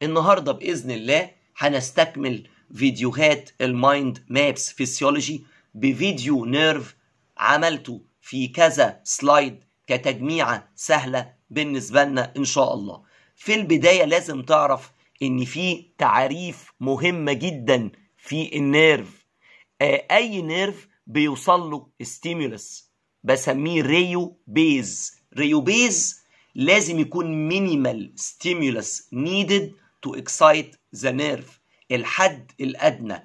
النهاردة بإذن الله هنستكمل فيديوهات المايند مابس فيسيولوجي بفيديو نيرف عملته في كذا سلايد كتجميعة سهلة بالنسبة لنا إن شاء الله في البداية لازم تعرف إن في تعريف مهمة جدا في النيرف آه، أي نيرف بيوصل له ستيمولس بسميه ريو بيز ريو بيز لازم يكون مينيمال ستيمولس نيدد تو اكسايت ذا نيرف الحد الادنى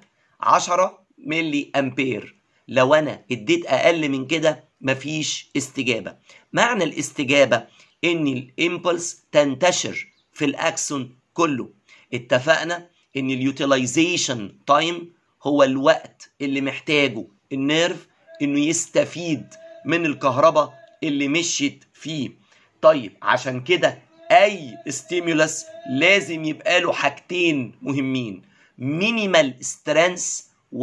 10 ملي امبير لو انا اديت اقل من كده مفيش استجابه معنى الاستجابه ان الامبلس تنتشر في الاكسون كله اتفقنا ان اليوتيلايزيشن تايم هو الوقت اللي محتاجه النيرف انه يستفيد من الكهرباء اللي مشيت فيه طيب عشان كده اي ستيمولس لازم يبقى له حاجتين مهمين مينيمال سترينث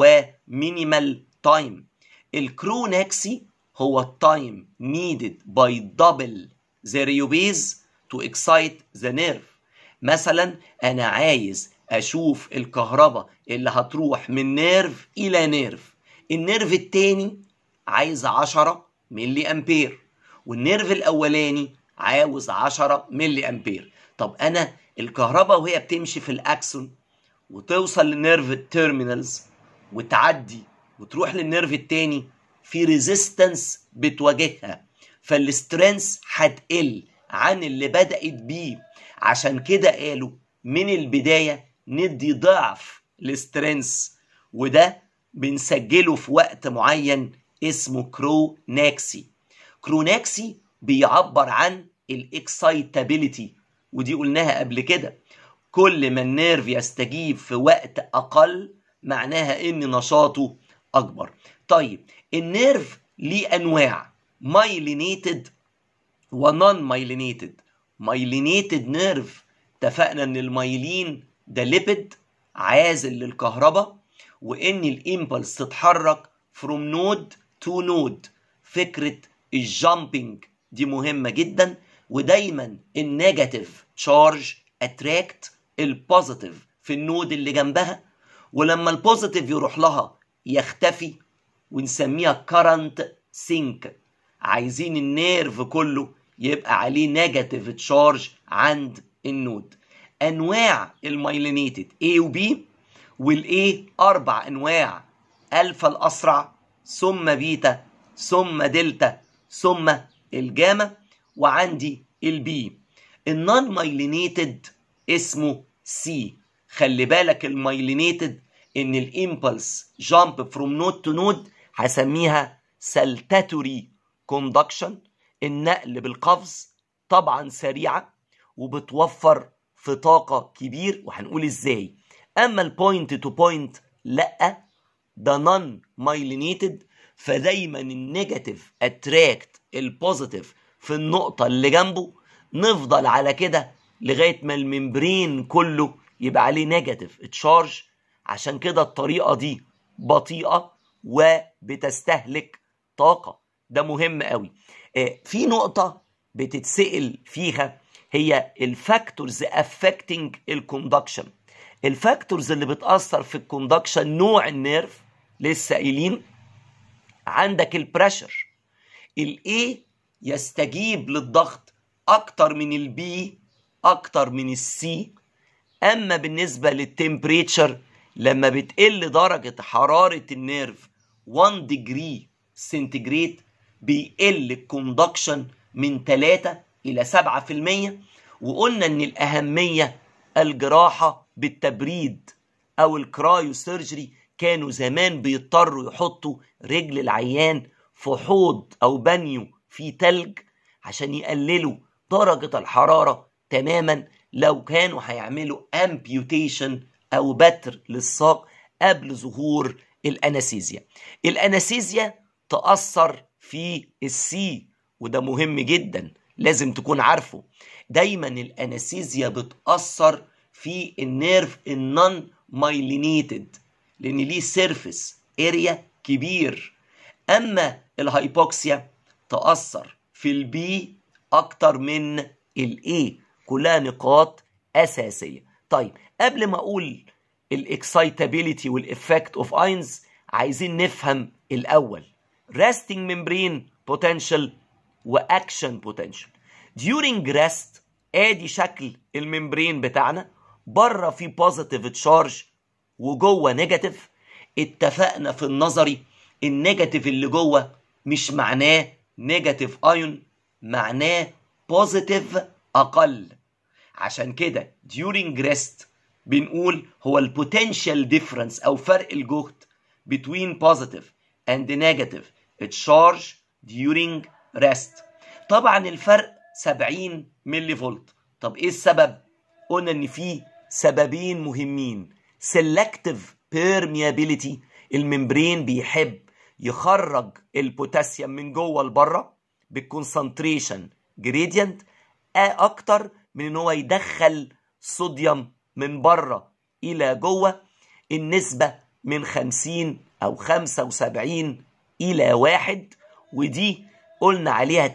ومينيمال تايم الكرونكسي هو التايم needed by double the rheobase to excite the nerve مثلا انا عايز اشوف الكهرباء اللي هتروح من نيرف الى نيرف النيرف التاني عايز 10 ملي امبير والنيرف الاولاني عاوز 10 ملي امبير طب انا الكهرباء وهي بتمشي في الاكسون وتوصل للنيرف التيرمينالز وتعدي وتروح للنيرف التاني في ريزيستنس بتواجهها فالسترينث هتقل عن اللي بدأت بيه عشان كده قالوا من البداية ندي ضعف السترينث وده بنسجله في وقت معين اسمه كروناكسي كروناكسي بيعبر عن الاكسايتابيليتي ودي قلناها قبل كده كل ما النيرف يستجيب في وقت اقل معناها ان نشاطه اكبر طيب النيرف ليه انواع مايلينيتد ونون مايلينيتد مايلينيتد نيرف اتفقنا ان المايلين ده ليبيد عازل للكهرباء وان الامبلس تتحرك فروم نود تو نود فكره الجامبنج دي مهمه جدا ودايما النيجاتيف تشارج اتراكت البوزيتيف في النود اللي جنبها ولما البوزيتيف يروح لها يختفي ونسميها كارنت سينك عايزين النيرف كله يبقى عليه نيجاتيف تشارج عند النود انواع المايلينيتد A و B والاي اربع انواع الفا الاسرع ثم بيتا ثم دلتا ثم الجاما وعندي البي النون مايلينيتد اسمه سي خلي بالك المايلينيتد ان الامبلس جامب فروم نود تو نود هسميها سلتاتوري كوندكشن النقل بالقفز طبعا سريعه وبتوفر في طاقه كبير وهنقول ازاي اما البوينت تو بوينت لا ده نون مايلينيتد فدايما النيجاتيف اتراكت البوزيتيف في النقطة اللي جنبه نفضل على كده لغاية ما الممبرين كله يبقى عليه نيجاتيف تشارج عشان كده الطريقة دي بطيئة وبتستهلك طاقة ده مهم قوي آه، في نقطة بتتسأل فيها هي الفاكتورز افكتنج الكوندكشن الفاكتورز اللي بتأثر في الكوندكشن نوع النيرف لسه قايلين عندك البريشر الاي يستجيب للضغط اكتر من البي اكتر من السي اما بالنسبه للتمبريتشر لما بتقل درجه حراره النيرف 1 ديجري سنتيجريد بيقل الكوندكشن من 3 الى 7% وقلنا ان الاهميه الجراحه بالتبريد او الكرايو سيرجري كانوا زمان بيضطروا يحطوا رجل العيان في حوض او بانيو فيه تلج عشان يقللوا درجة الحرارة تماما لو كانوا هيعملوا امبيوتيشن او بتر للساق قبل ظهور الانستيزيا الانستيزيا تأثر في السي وده مهم جدا لازم تكون عارفه دايما الانستيزيا بتأثر في النيرف النون مايلينيتد لان ليه سيرفيس اريا كبير اما الهايبوكسيا تأثر في البي اكتر من الاي كلها نقاط اساسيه طيب قبل ما اقول الاكسايتابيليتي والافكت اوف اينز عايزين نفهم الاول resting membrane potential واكشن potential during rest ادي شكل الممبرين بتاعنا بره في بوزيتيف تشارج وجوه نيجاتيف اتفقنا في النظري النيجاتيف اللي جوه مش معناه نيجاتيف ايون معناه بوزيتيف اقل عشان كده during rest بنقول هو البوتنشال ديفرنس او فرق الجهد between positive and negative charge during rest طبعا الفرق 70 ملي فولت طب ايه السبب قلنا ان في سببين مهمين selective permeability الممبرين بيحب يخرج البوتاسيوم من جوه لبره بالكونسنتريشن جريدينت اكتر من ان هو يدخل صوديوم من بره الى جوه النسبه من 50 او 75 الى واحد ودي قلنا عليها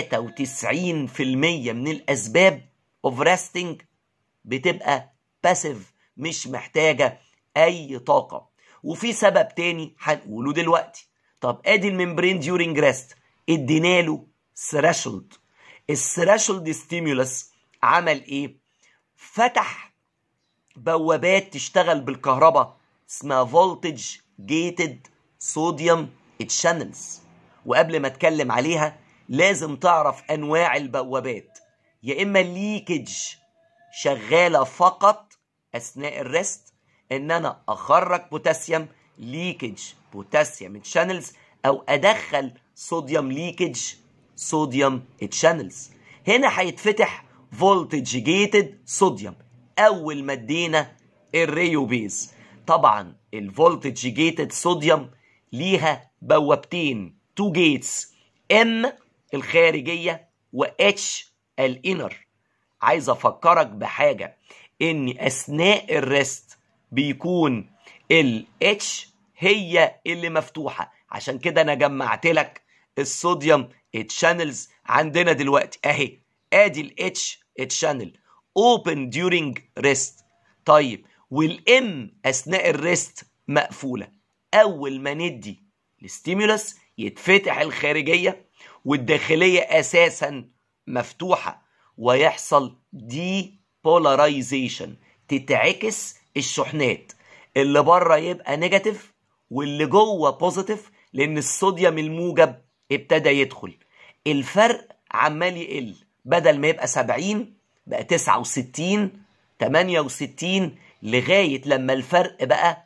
93% من الاسباب اوف ريستنج بتبقى باسيف مش محتاجه اي طاقه وفي سبب تاني هنقوله دلوقتي طب ادي الممبرين ديورنج ريست ادينا له ثريشولد الثريشولد ستيمولس عمل ايه فتح بوابات تشتغل بالكهرباء اسمها فولتج جيتد صوديوم تشانلز وقبل ما اتكلم عليها لازم تعرف انواع البوابات يا اما الليكج شغاله فقط اثناء الريست ان انا اخرج بوتاسيوم ليكج بوتاسيوم تشانلز او ادخل صوديوم ليكج صوديوم تشانلز هنا هيتفتح فولتج جيتد صوديوم اول ما ادينا الريو بيز طبعا الفولتج جيتد صوديوم ليها بوابتين تو جيتس ام الخارجيه واتش الانر عايز افكرك بحاجه ان اثناء الريست بيكون الاتش هي اللي مفتوحه عشان كده انا جمعت لك الصوديوم تشانلز عندنا دلوقتي اهي ادي الاتش تشانل اوبن ديورنج ريست طيب والام اثناء الريست مقفوله اول ما ندي الستيمولس يتفتح الخارجيه والداخليه اساسا مفتوحه ويحصل دي بولاريزيشن تتعكس الشحنات اللي بره يبقى نيجاتيف واللي جوه بوزيتيف لان الصوديوم الموجب ابتدى يدخل الفرق عمال يقل بدل ما يبقى 70 بقى 69 68 لغايه لما الفرق بقى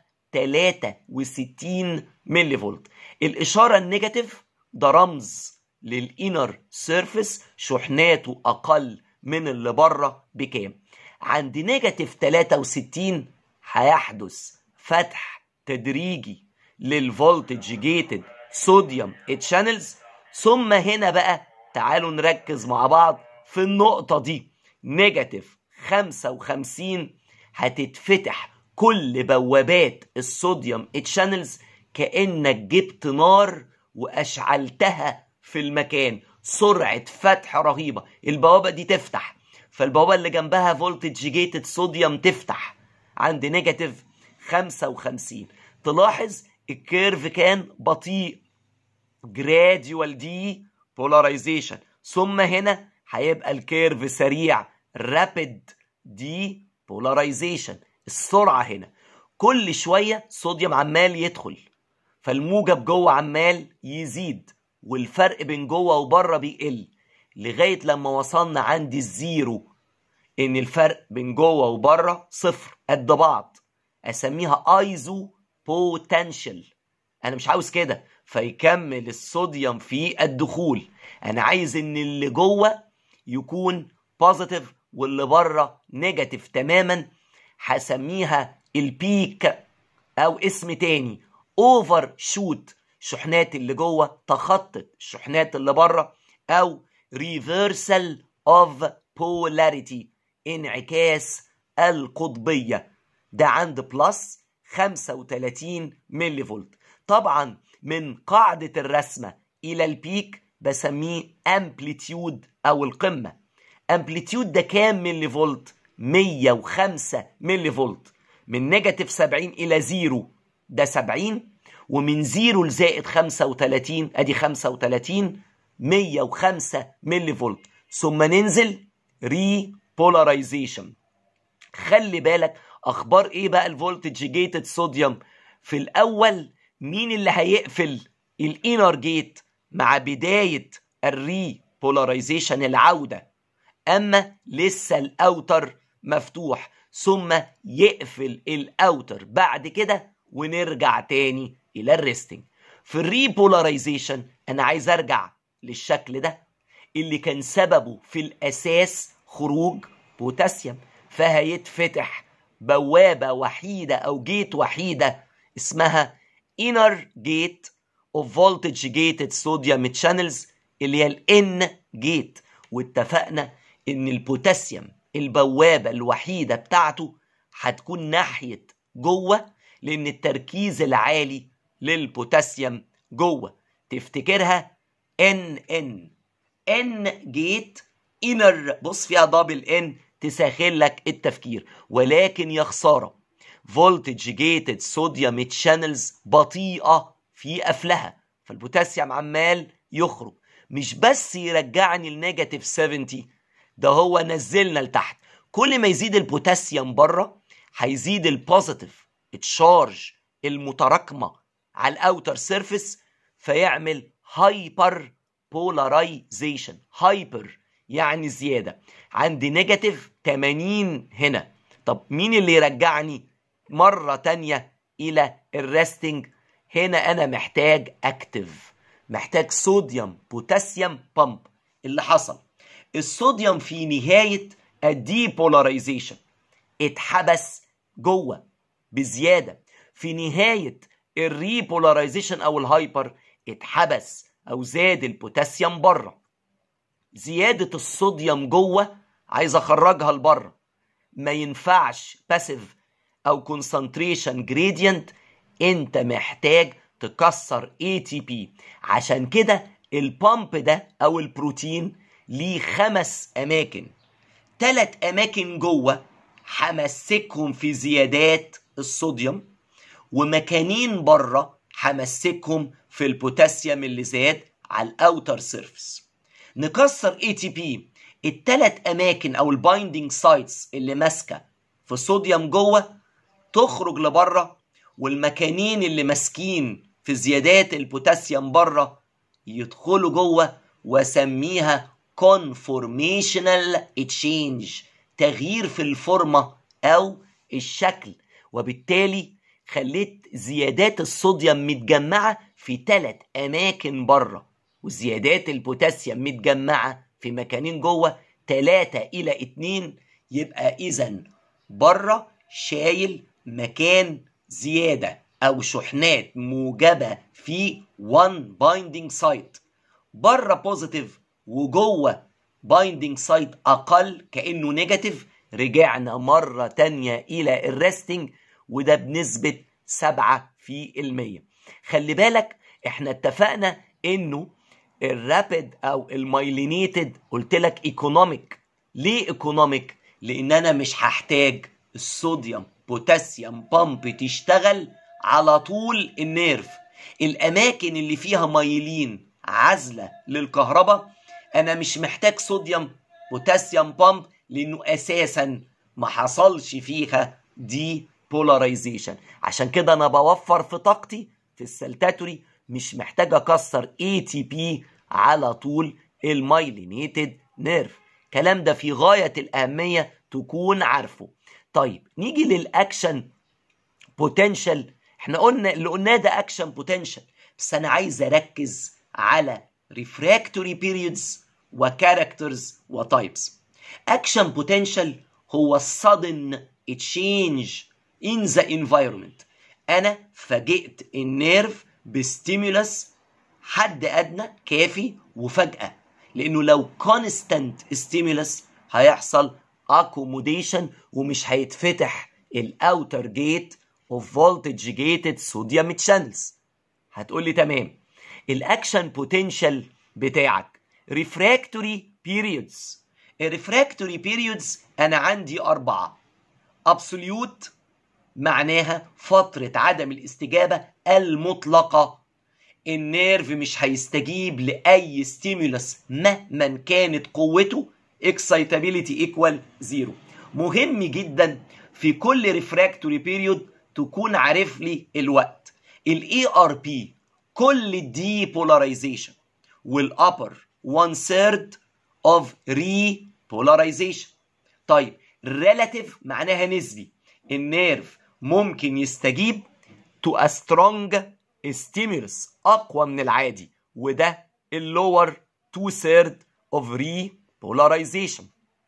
63 ملي فولت الاشاره النيجاتيف ده رمز للانر سيرفيس شحناته اقل من اللي بره بكام عند نيجاتيف 63 هيحدث فتح تدريجي للفولتج جيتد صوديوم تشانلز ثم هنا بقى تعالوا نركز مع بعض في النقطة دي نيجاتيف 55 هتتفتح كل بوابات الصوديوم تشانلز كأنك جبت نار وأشعلتها في المكان سرعة فتح رهيبة البوابة دي تفتح فالبوابة اللي جنبها فولتج جيتد صوديوم تفتح عند نيجاتيف 55 تلاحظ الكيرف كان بطيء جراديوال دي بولاريزيشن ثم هنا هيبقى الكيرف سريع رابيد دي بولاريزيشن السرعة هنا كل شوية صوديوم عمال يدخل فالموجب جوه عمال يزيد والفرق بين جوه وبره بيقل لغاية لما وصلنا عند الزيرو ان الفرق بين جوه وبره صفر قد بعض اسميها ايزو بوتنشال انا مش عاوز كده فيكمل الصوديوم في الدخول انا عايز ان اللي جوه يكون بوزيتيف واللي بره نيجاتيف تماما هسميها البيك او اسم تاني اوفر شوت شحنات اللي جوه تخطط الشحنات اللي بره او ريفرسال اوف بولاريتي انعكاس القطبيه ده عند بلس 35 ملي فولت طبعا من قاعده الرسمه الى البيك بسميه امبليتيود او القمه امبليتيود ده كام ملي فولت 105 ملي فولت من نيجاتيف 70 الى زيرو ده 70 ومن زيرو لزائد 35 ادي 35 105 ملي فولت ثم ننزل ري بولاريزيشن خلي بالك اخبار ايه بقى الفولتج جيتد صوديوم في الاول مين اللي هيقفل الانر جيت مع بدايه الري بولاريزيشن العوده اما لسه الاوتر مفتوح ثم يقفل الاوتر بعد كده ونرجع تاني الى الريستنج في الريبولاريزيشن انا عايز ارجع للشكل ده اللي كان سببه في الاساس خروج بوتاسيوم فهيتفتح بوابة وحيدة أو جيت وحيدة اسمها inner gate of voltage gated sodium channels اللي هي ال N gate واتفقنا إن البوتاسيوم البوابة الوحيدة بتاعته هتكون ناحية جوه لأن التركيز العالي للبوتاسيوم جوه تفتكرها ان ان ان جيت انر بص فيها دبل ان تسهل لك التفكير ولكن يا خساره فولتج جيتد صوديوم تشانلز بطيئه في قفلها فالبوتاسيوم عمال يخرج مش بس يرجعني لنيجاتيف 70 ده هو نزلنا لتحت كل ما يزيد البوتاسيوم بره هيزيد البوزيتيف تشارج المتراكمه على الاوتر سيرفيس فيعمل هايبر بولاريزيشن هايبر يعني زياده عندي نيجاتيف 80 هنا طب مين اللي يرجعني مره تانية الى الريستنج هنا انا محتاج اكتف محتاج صوديوم بوتاسيوم بامب اللي حصل الصوديوم في نهايه الديبولاريزيشن اتحبس جوه بزياده في نهايه الريبولاريزيشن او الهايبر اتحبس او زاد البوتاسيوم بره زياده الصوديوم جوه عايز اخرجها لبره ما ينفعش باسيف او كونسنتريشن جريدينت انت محتاج تكسر اي تي بي عشان كده البامب ده او البروتين ليه خمس اماكن ثلاث اماكن جوه همسكهم في زيادات الصوديوم ومكانين بره همسكهم في البوتاسيوم اللي زاد على الاوتر سيرفيس نكسر اي تي بي الثلاث اماكن او البايندينج سايتس اللي ماسكه في الصوديوم جوه تخرج لبره والمكانين اللي ماسكين في زيادات البوتاسيوم بره يدخلوا جوه واسميها conformational exchange تغيير في الفورمة أو الشكل وبالتالي خليت زيادات الصوديوم متجمعة في ثلاث أماكن بره وزيادات البوتاسيوم متجمعة في مكانين جوه ثلاثة إلى اتنين يبقى إذا بره شايل مكان زيادة أو شحنات موجبة في one binding site بره بوزيتيف وجوه بايندينج سايت اقل كانه نيجاتيف رجعنا مره تانية الى الريستنج وده بنسبه 7 في المية خلي بالك احنا اتفقنا انه الرابid او المايلينيتد قلت لك ايكونوميك ليه ايكونوميك لان انا مش هحتاج الصوديوم بوتاسيوم بامب تشتغل على طول النيرف الاماكن اللي فيها مايلين عازله للكهرباء انا مش محتاج صوديوم بوتاسيوم بامب لانه اساسا ما حصلش فيها دي بولاريزيشن عشان كده انا بوفر في طاقتي في السلتاتوري مش محتاج اكسر اي تي بي على طول المايلينيتد نيرف الكلام ده في غايه الاهميه تكون عارفه طيب نيجي للاكشن بوتنشال احنا قلنا اللي قلناه ده اكشن بوتنشال بس انا عايز اركز على refractory periods وكاركترز وتايبس اكشن بوتنشال هو sudden change in the environment انا فاجئت النيرف بستيمولس حد ادنى كافي وفجاه لانه لو constant stimulus هيحصل accommodation ومش هيتفتح الاوتر جيت اوف فولتج جيتد صوديوم تشانلز هتقولي تمام الاكشن بوتنشال بتاعك refractory periods الريفراكتوري بيريودز انا عندي اربعه ابسوليوت معناها فتره عدم الاستجابه المطلقه النيرف مش هيستجيب لاي ستيمولس مهما كانت قوته excitability equal زيرو مهم جدا في كل ريفراكتوري بيريود تكون عارف لي الوقت الاي ار بي كل الدي بولاريزيشن والابر 1 third of repolarization طيب relative معناها نسبي النيرف ممكن يستجيب to a strong stimulus اقوى من العادي وده اللور 2 third of repolarization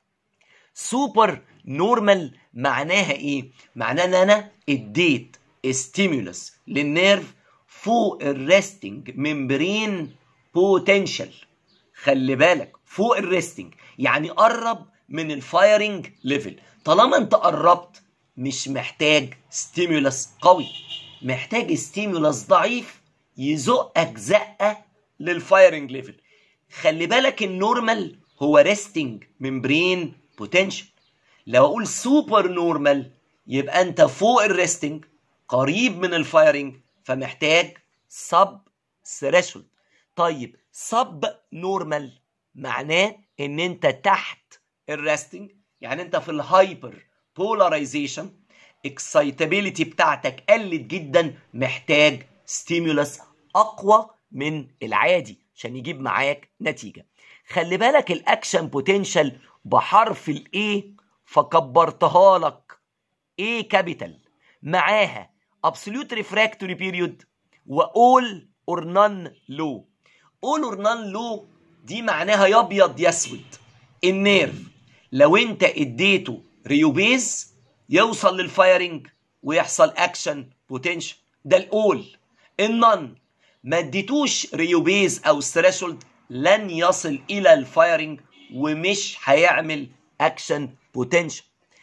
سوبر نورمال معناها ايه معناها ان انا اديت ستيمولس للنيرف فوق الريستنج ممبرين بوتنشال خلي بالك فوق الريستنج يعني قرب من الفايرنج ليفل طالما انت قربت مش محتاج ستيمولس قوي محتاج ستيمولس ضعيف يزقك زقه للفايرنج ليفل خلي بالك النورمال هو ريستنج ممبرين بوتنشال لو اقول سوبر نورمال يبقى انت فوق الريستنج قريب من الفايرنج فمحتاج سب ثريشولد طيب سب نورمال معناه ان انت تحت الريستنج يعني انت في الهايبر بولاريزيشن اكسايتابيليتي بتاعتك قلت جدا محتاج ستيمولس اقوى من العادي عشان يجيب معاك نتيجه خلي بالك الاكشن بوتنشال بحرف الاي فكبرتها لك A كابيتال معاها absolute refractory period و all or none low all or none low دي معناها يا ابيض يا اسود النيرف لو انت اديته ريوبيز يوصل للفايرنج ويحصل اكشن بوتنشال ده الاول النون ما اديتوش ريوبيز او ثريشولد لن يصل الى الفايرنج ومش هيعمل اكشن بوتنشال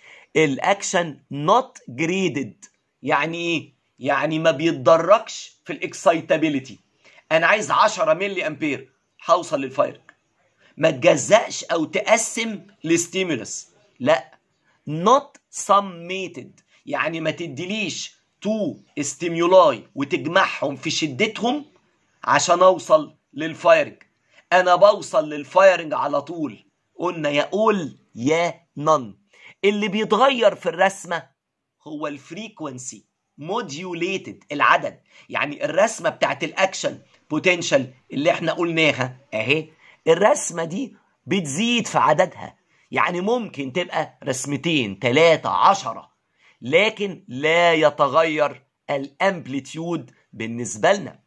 الاكشن نوت جريدد يعني ايه يعني ما بيتدرجش في الاكسايتابيليتي انا عايز 10 ملي امبير هوصل للفايرنج ما تجزأش او تقسم لستيمولس لا not summated يعني ما تديليش تو ستيمولاي وتجمعهم في شدتهم عشان اوصل للفايرنج انا بوصل للفايرنج على طول قلنا يا قول يا نن اللي بيتغير في الرسمه هو الفريكونسي موديوليتد العدد يعني الرسمه بتاعت الاكشن بوتنشال اللي احنا قلناها اهي الرسمه دي بتزيد في عددها يعني ممكن تبقى رسمتين ثلاثة عشرة لكن لا يتغير الامبليتيود بالنسبة لنا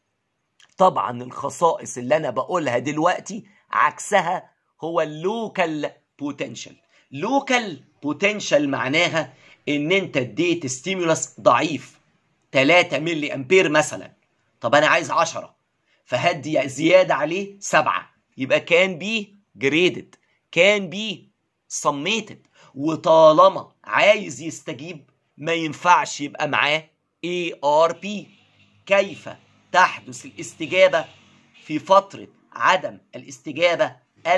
طبعا الخصائص اللي انا بقولها دلوقتي عكسها هو اللوكال بوتنشال لوكال بوتنشال معناها ان انت اديت ستيمولس ضعيف 3 ملي امبير مثلا طب انا عايز 10 فهدي زياده عليه 7 يبقى كان بي جريدد كان بي صميتد وطالما عايز يستجيب ما ينفعش يبقى معاه اي ار بي كيف تحدث الاستجابه في فتره عدم الاستجابه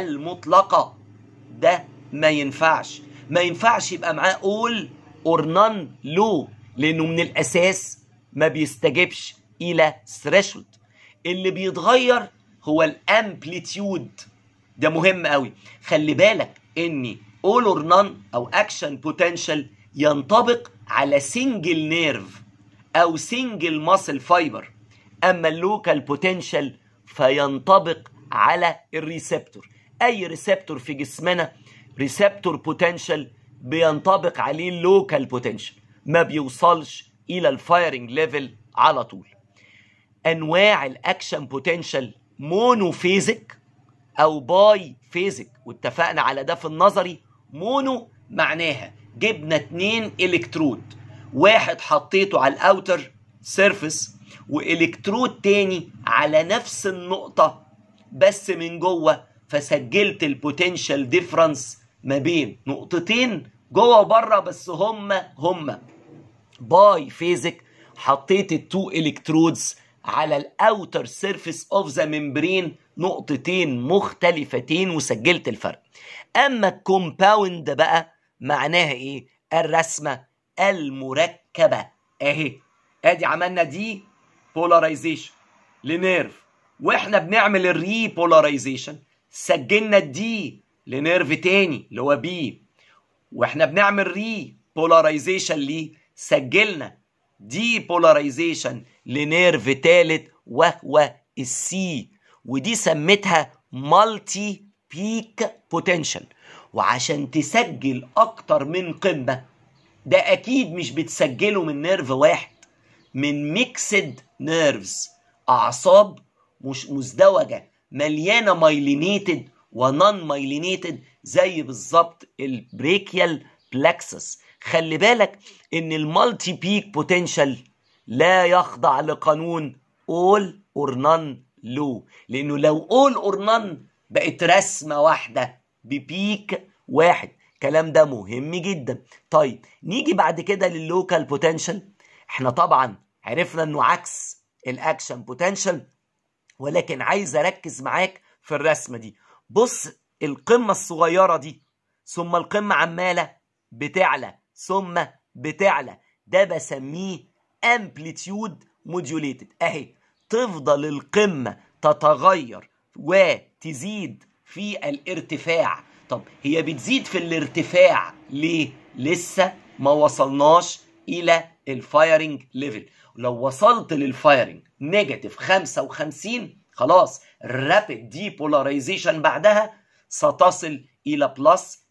المطلقه ده ما ينفعش ما ينفعش يبقى معاه اول اور نون لو لانه من الاساس ما بيستجبش الى ثريشولد اللي بيتغير هو الامبليتيود ده مهم قوي خلي بالك ان all or none او action potential ينطبق على سنجل نيرف او سنجل ماسل فايبر اما اللوكال بوتنشال فينطبق على الريسبتور اي ريسبتور في جسمنا ريسبتور بوتنشال بينطبق عليه اللوكال بوتنشال ما بيوصلش الى الفايرنج ليفل على طول انواع الاكشن بوتنشال مونوفيزيك او باي فيزيك واتفقنا على ده في النظري مونو معناها جبنا اتنين الكترود واحد حطيته على الاوتر سيرفيس والكترود تاني على نفس النقطة بس من جوه فسجلت البوتنشال ديفرنس ما بين نقطتين جوه وبره بس هما هما باي فيزيك حطيت التو الكترودز على الاوتر سيرفيس اوف ذا ممبرين نقطتين مختلفتين وسجلت الفرق اما الكومباوند بقى معناها ايه الرسمه المركبه اهي ادي عملنا دي بولاريزيشن لنيرف واحنا بنعمل الري بولاريزيشن سجلنا الدي لنيرف تاني اللي هو بي واحنا بنعمل ري بولاريزيشن ليه سجلنا دي بولاريزيشن لنيرف تالت وهو السي ودي سميتها مالتي بيك بوتنشال وعشان تسجل اكتر من قمه ده اكيد مش بتسجله من نيرف واحد من ميكسد نيرفز اعصاب مش مزدوجه مليانه مايلينيتد ونون مايلينيتد زي بالظبط البريكيال بلكسس خلي بالك ان المالتي بيك بوتنشال لا يخضع لقانون اول اور نون لو لانه لو اول اور نون بقت رسمه واحده ببيك واحد الكلام ده مهم جدا طيب نيجي بعد كده لللوكال بوتنشال احنا طبعا عرفنا انه عكس الاكشن بوتنشال ولكن عايز اركز معاك في الرسمه دي بص القمه الصغيره دي ثم القمه عماله بتعلى ثم بتعلى ده بسميه امبليتيود موديوليتد اهي تفضل القمه تتغير وتزيد في الارتفاع طب هي بتزيد في الارتفاع ليه لسه ما وصلناش الى الفايرنج ليفل لو وصلت للفايرنج نيجاتيف 55 خلاص رابيد دي بولاريزيشن بعدها ستصل الى بلس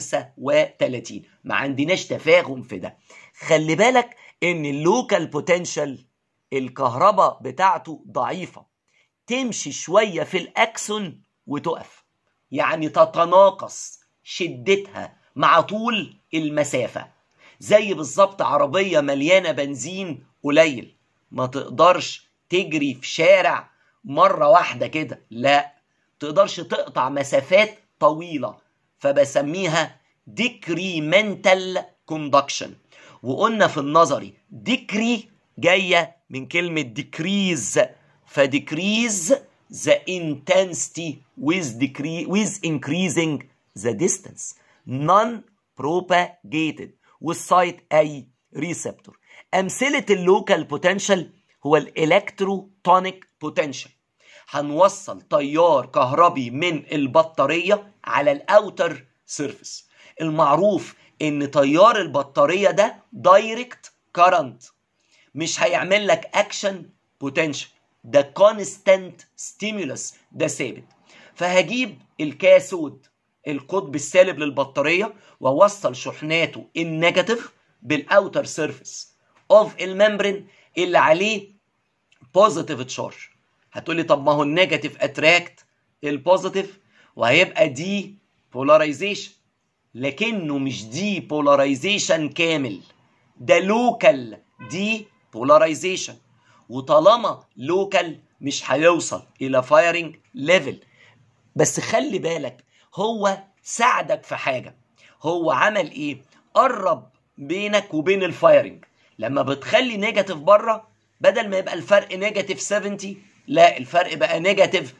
35 ما عندناش تفاهم في ده خلي بالك ان اللوكال بوتنشال الكهرباء بتاعته ضعيفه تمشي شويه في الاكسون وتقف يعني تتناقص شدتها مع طول المسافه زي بالظبط عربيه مليانه بنزين قليل ما تقدرش تجري في شارع مره واحده كده لا تقدرش تقطع مسافات طويله فبسميها decremental conduction وقلنا في النظري ديكري جايه من كلمه decrease فديكريز the intensity with decrease with increasing the distance non propagated والسايت اي ريسبتور امثله اللوكال بوتنشال هو الالكتروتونيك بوتنشال هنوصل تيار كهربي من البطاريه على الاوتر سيرفيس المعروف ان تيار البطاريه ده دايركت كارنت مش هيعمل لك اكشن بوتنشال ده كونستانت ستيمولس ده ثابت فهجيب الكاثود القطب السالب للبطاريه واوصل شحناته النيجاتيف بالاوتر سيرفيس اوف الممبرين اللي عليه بوزيتيف تشارج هتقولي طب ما هو النيجاتيف اتراكت البوزيتيف وهيبقى دي بولاريزيشن لكنه مش دي بولاريزيشن كامل ده لوكال دي بولاريزيشن وطالما لوكال مش هيوصل الى فايرنج ليفل بس خلي بالك هو ساعدك في حاجه هو عمل ايه قرب بينك وبين الفايرنج لما بتخلي نيجاتيف بره بدل ما يبقى الفرق نيجاتيف 70 لا الفرق بقى نيجاتيف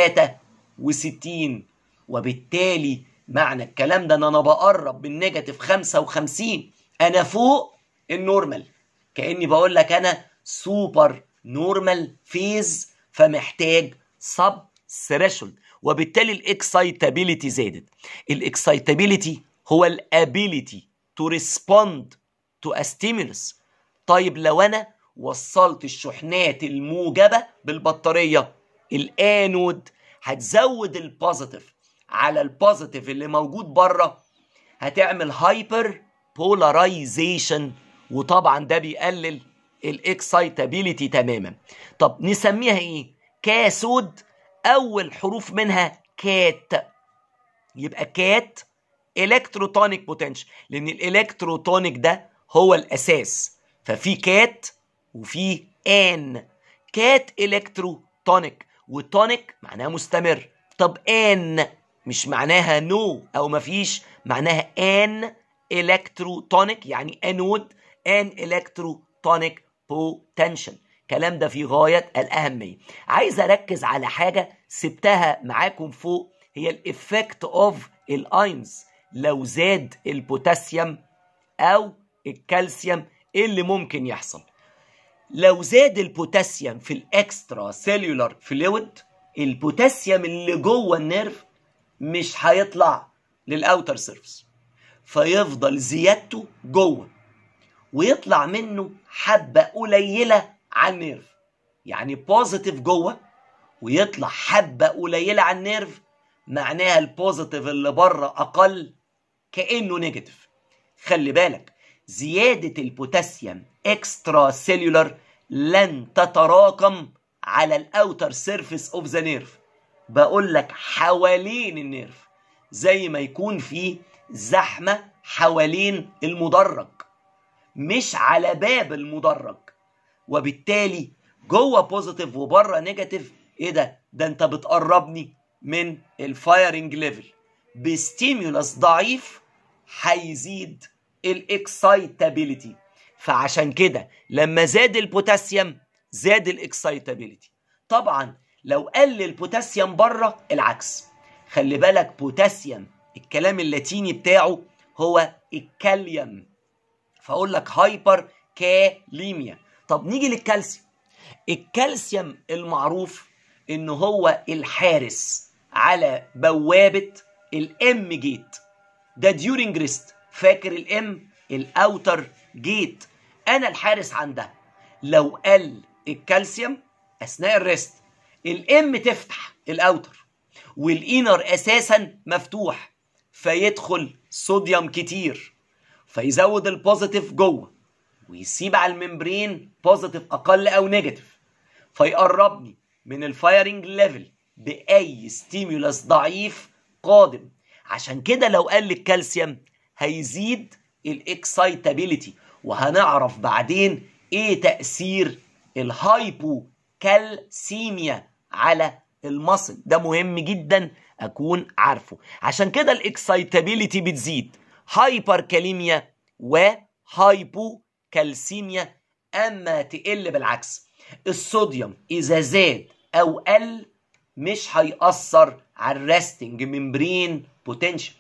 63 وبالتالي معنى الكلام ده ان انا بقرب من نيجاتيف 55 انا فوق النورمال كاني بقول لك انا سوبر نورمال فيز فمحتاج سب ثريشولد وبالتالي الاكسايتابيليتي زادت الاكسايتابيليتي هو الابيليتي تو ريسبوند تو ا ستيمولس طيب لو انا وصلت الشحنات الموجبه بالبطاريه الانود هتزود البوزيتيف على البوزيتيف اللي موجود بره هتعمل هايبر بولاريزيشن وطبعا ده بيقلل الاكسايتابيليتي تماما طب نسميها ايه كاسود اول حروف منها كات يبقى كات الكتروتونيك بوتنشال لان الالكتروتونيك ده هو الاساس ففي كات وفي ان كات الكتروتونيك وتونيك معناها مستمر طب ان مش معناها نو no او مفيش معناها ان الكتروتونيك يعني انود ان الكتروتونيك بوتنشال الكلام ده في غاية الأهمية عايز أركز على حاجة سبتها معاكم فوق هي الإفكت أوف الأينز لو زاد البوتاسيوم أو الكالسيوم إيه اللي ممكن يحصل لو زاد البوتاسيوم في الاكسترا سيلولار فلويد البوتاسيوم اللي جوه النيرف مش هيطلع للاوتر سيرفس فيفضل زيادته جوه ويطلع منه حبه قليله على النيرف يعني بوزيتيف جوه ويطلع حبه قليله على النيرف معناها البوزيتيف اللي بره اقل كانه نيجاتيف خلي بالك زياده البوتاسيوم اكسترا سيلولار لن تتراكم على الاوتر سيرفيس اوف ذا نيرف بقول لك حوالين النيرف زي ما يكون في زحمه حوالين المدرج مش على باب المدرج وبالتالي جوه بوزيتيف وبره نيجاتيف ايه ده ده انت بتقربني من الفايرنج ليفل بستيمولس ضعيف هيزيد الاكسايتابيليتي فعشان كده لما زاد البوتاسيوم زاد الاكسايتابيليتي طبعا لو قل البوتاسيوم بره العكس خلي بالك بوتاسيوم الكلام اللاتيني بتاعه هو الكاليوم فاقول لك هايبر كاليميا طب نيجي للكالسيوم الكالسيوم المعروف ان هو الحارس على بوابه الام جيت ده ديورنج ريست فاكر الام الاوتر جيت انا الحارس عندها لو قل الكالسيوم اثناء الريست الام تفتح الاوتر والانر اساسا مفتوح فيدخل صوديوم كتير فيزود البوزيتيف جوه ويسيب على الممبرين بوزيتيف اقل او نيجاتيف فيقربني من الفايرنج ليفل باي ستيمولس ضعيف قادم عشان كده لو قل الكالسيوم هيزيد الاكسايتابيليتي وهنعرف بعدين ايه تاثير الهايبو كالسيميا على المصل ده مهم جدا اكون عارفه عشان كده الاكسايتابيليتي بتزيد هايبر كاليميا وهايبو كالسيميا اما تقل بالعكس الصوديوم اذا زاد او قل مش هيأثر على الريستنج ممبرين بوتنشال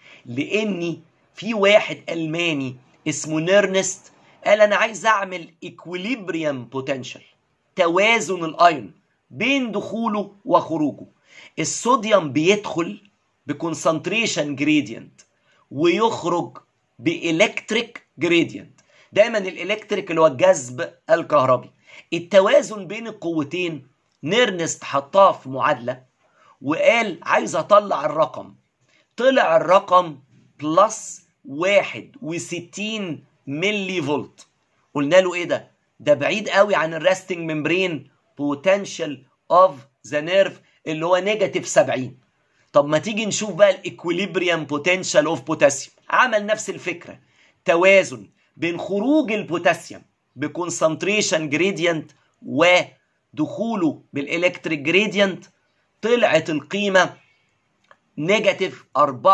لاني في واحد الماني اسمه نيرنست قال انا عايز اعمل اكويليبريم بوتنشال توازن الايون بين دخوله وخروجه الصوديوم بيدخل بكونسنتريشن جريدينت ويخرج بالكتريك جريدينت دايما الالكتريك اللي هو الجذب الكهربي التوازن بين القوتين نيرنست حطها في معادله وقال عايز اطلع الرقم طلع الرقم بلس واحد وستين ملي فولت قلنا له ايه ده ده بعيد قوي عن الريستنج ممبرين بوتنشال اوف ذا نيرف اللي هو نيجاتيف 70 طب ما تيجي نشوف بقى الايكوليبريم بوتنشال اوف بوتاسيوم عمل نفس الفكره توازن بين خروج البوتاسيوم بكونسنتريشن جريدينت ودخوله بالالكتريك جريدينت طلعت القيمه نيجاتيف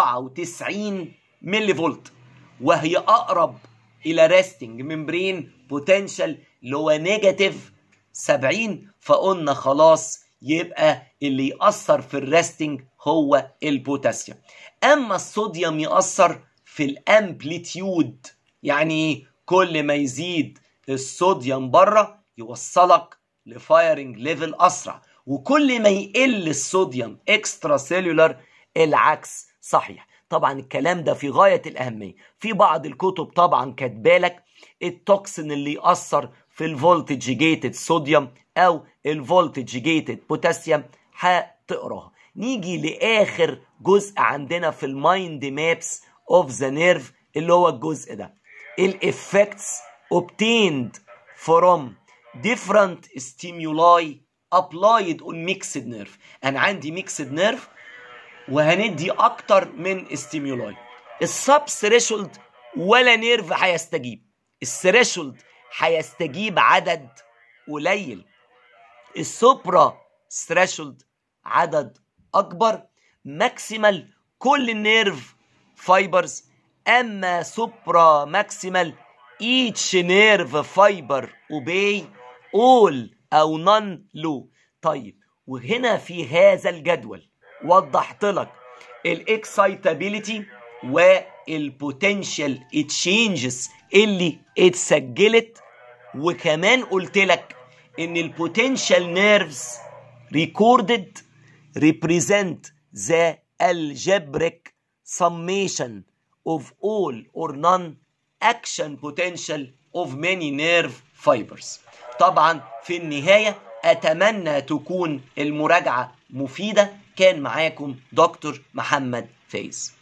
94 ملي فولت وهي اقرب الى ريستنج ممبرين بوتنشال اللي هو نيجاتيف 70 فقلنا خلاص يبقى اللي يأثر في الريستنج هو البوتاسيوم اما الصوديوم يأثر في الامبليتيود يعني كل ما يزيد الصوديوم بره يوصلك لفايرنج ليفل اسرع وكل ما يقل الصوديوم اكسترا سيلولار العكس صحيح طبعا الكلام ده في غايه الاهميه في بعض الكتب طبعا كاتبالك التوكسين اللي ياثر في الفولتج جيتد صوديوم او الفولتج جيتد بوتاسيوم هتقراها نيجي لاخر جزء عندنا في المايند مابس اوف ذا نيرف اللي هو الجزء ده الافكتس obtained from different stimuli applied on mixed nerve انا عندي mixed nerve وهندي اكتر من ستيمولاي السب ثريشولد ولا نيرف هيستجيب الثريشولد هيستجيب عدد قليل السوبرا ثريشولد عدد اكبر ماكسيمال كل النيرف فايبرز اما سوبرا ماكسيمال each nerve fiber obey all او نون لو طيب وهنا في هذا الجدول وضحت لك الاكسايتابيليتي والبوتنشال تشينجز اللي اتسجلت وكمان قلت لك ان البوتنشال نيرفز ريكوردد represent the algebraic summation of all or none action potential of many nerve fibers طبعا في النهاية أتمنى تكون المراجعة مفيدة كان معاكم دكتور محمد فايز